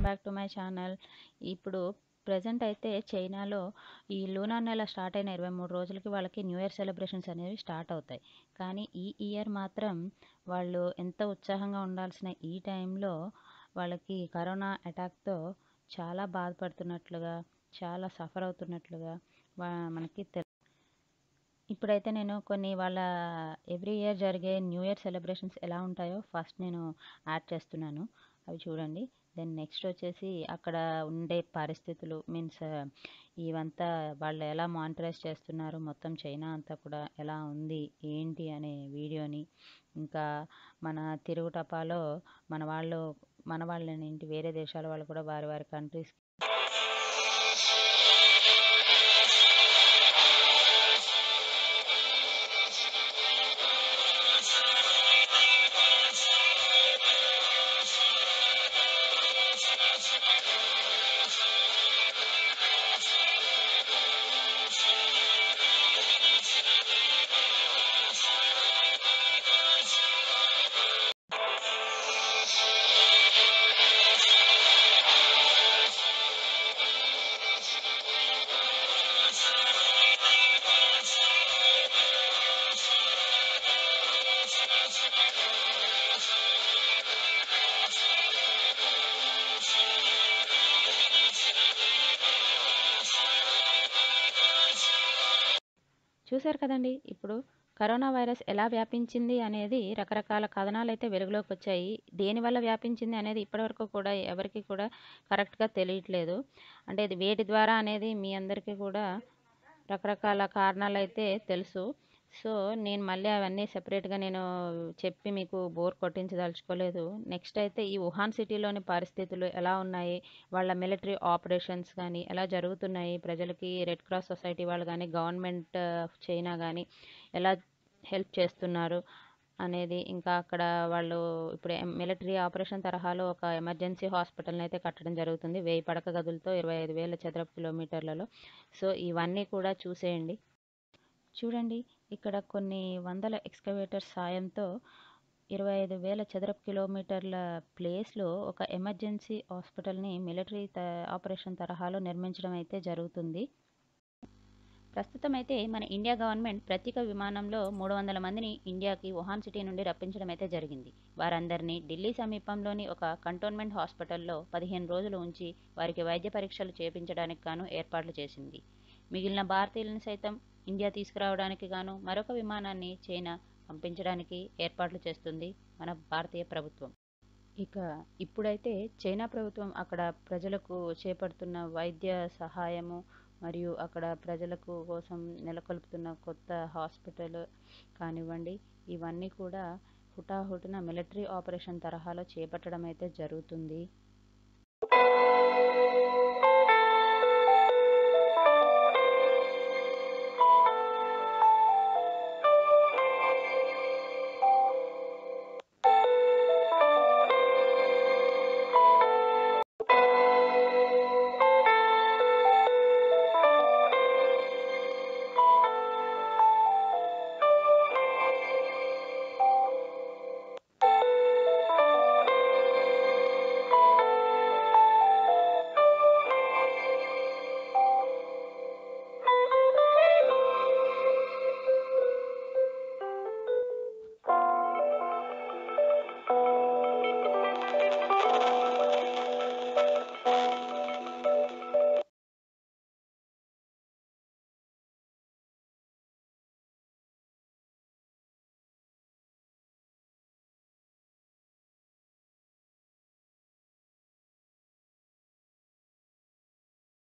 back to my channel ఇప్పుడు present అయితే చైనాలో ఈ లూనార్ నెల స్టార్ట్ అయిన ఇరవై మూడు రోజులకి వాళ్ళకి న్యూ ఇయర్ సెలబ్రేషన్స్ అనేవి స్టార్ట్ అవుతాయి కానీ ఈ ఇయర్ మాత్రం వాళ్ళు ఎంత ఉత్సాహంగా ఉండాల్సిన ఈ టైంలో వాళ్ళకి కరోనా అటాక్తో చాలా బాధపడుతున్నట్లుగా చాలా సఫర్ అవుతున్నట్లుగా వా- మనకి తెలు ఇప్పుడైతే నేను కొన్ని వాళ్ళ ఎవ్రీ ఇయర్ జరిగే న్యూ ఇయర్ సెలబ్రేషన్స్ ఎలా ఉంటాయో ఫస్ట్ నేను యాడ్ చేస్తున్నాను అవి చూడండి దెన్ నెక్స్ట్ వచ్చేసి అక్కడ ఉండే పరిస్థితులు మీన్స్ ఇవంతా వాళ్ళు ఎలా మానిటరైజ్ చేస్తున్నారు మొత్తం చైనా అంతా కూడా ఎలా ఉంది ఏంటి అనే వీడియోని ఇంకా మన తిరుగుటపాలో మన వాళ్ళు మన వాళ్ళనేంటి వేరే దేశాల వాళ్ళు కూడా వారి వారి కంట్రీస్ చూశారు కదండి ఇప్పుడు కరోనా వైరస్ ఎలా వ్యాపించింది అనేది రకరకాల కథనాలు అయితే వెలుగులోకి వచ్చాయి దేనివల్ల వ్యాపించింది అనేది ఇప్పటివరకు కూడా ఎవరికి కూడా కరెక్ట్గా తెలియట్లేదు అంటే ఇది వేటి ద్వారా అనేది మీ అందరికీ కూడా రకరకాల కారణాలు అయితే తెలుసు సో నేను మళ్ళీ అవన్నీ సెపరేట్గా నేను చెప్పి మీకు బోర్ కొట్టించదలుచుకోలేదు నెక్స్ట్ అయితే ఈ వుహాన్ సిటీలోని పరిస్థితులు ఎలా ఉన్నాయి వాళ్ళ మిలిటరీ ఆపరేషన్స్ కానీ ఎలా జరుగుతున్నాయి ప్రజలకి రెడ్ క్రాస్ సొసైటీ వాళ్ళు కానీ గవర్నమెంట్ చైనా కానీ ఎలా హెల్ప్ చేస్తున్నారు అనేది ఇంకా అక్కడ వాళ్ళు ఇప్పుడు మిలిటరీ ఆపరేషన్ తరహాలో ఒక ఎమర్జెన్సీ హాస్పిటల్ని అయితే కట్టడం జరుగుతుంది వెయ్యి పడక గదులతో ఇరవై ఐదు వేల చదరపు కిలోమీటర్లలో సో ఇవన్నీ కూడా చూసేయండి చూడండి ఇక్కడ కొన్ని వందల ఎక్స్కవేటర్స్ సాయంతో ఇరవై ఐదు వేల చదరపు కిలోమీటర్ల ప్లేస్లో ఒక ఎమర్జెన్సీ హాస్పిటల్ని మిలిటరీ త ఆపరేషన్ తరహాలో నిర్మించడం అయితే జరుగుతుంది ప్రస్తుతం అయితే మన ఇండియా గవర్నమెంట్ ప్రత్యేక విమానంలో మూడు వందల మందిని ఇండియాకి వుహాన్ సిటీ నుండి రప్పించడం అయితే జరిగింది వారందరినీ ఢిల్లీ సమీపంలోని ఒక కంటోన్మెంట్ హాస్పిటల్లో పదిహేను రోజులు ఉంచి వారికి వైద్య పరీక్షలు చేపించడానికి గాను ఏర్పాట్లు చేసింది మిగిలిన భారతీయులను సైతం ఇండియా తీసుకురావడానికి గాను మరొక విమానాన్ని చైనా పంపించడానికి ఏర్పాట్లు చేస్తుంది మన భారతీయ ప్రభుత్వం ఇక ఇప్పుడైతే చైనా ప్రభుత్వం అక్కడ ప్రజలకు చేపడుతున్న వైద్య సహాయము మరియు అక్కడ ప్రజలకు కోసం నెలకొల్పుతున్న కొత్త హాస్పిటల్ కానివ్వండి ఇవన్నీ కూడా హుటాహుటిన మిలిటరీ ఆపరేషన్ తరహాలో చేపట్టడం అయితే జరుగుతుంది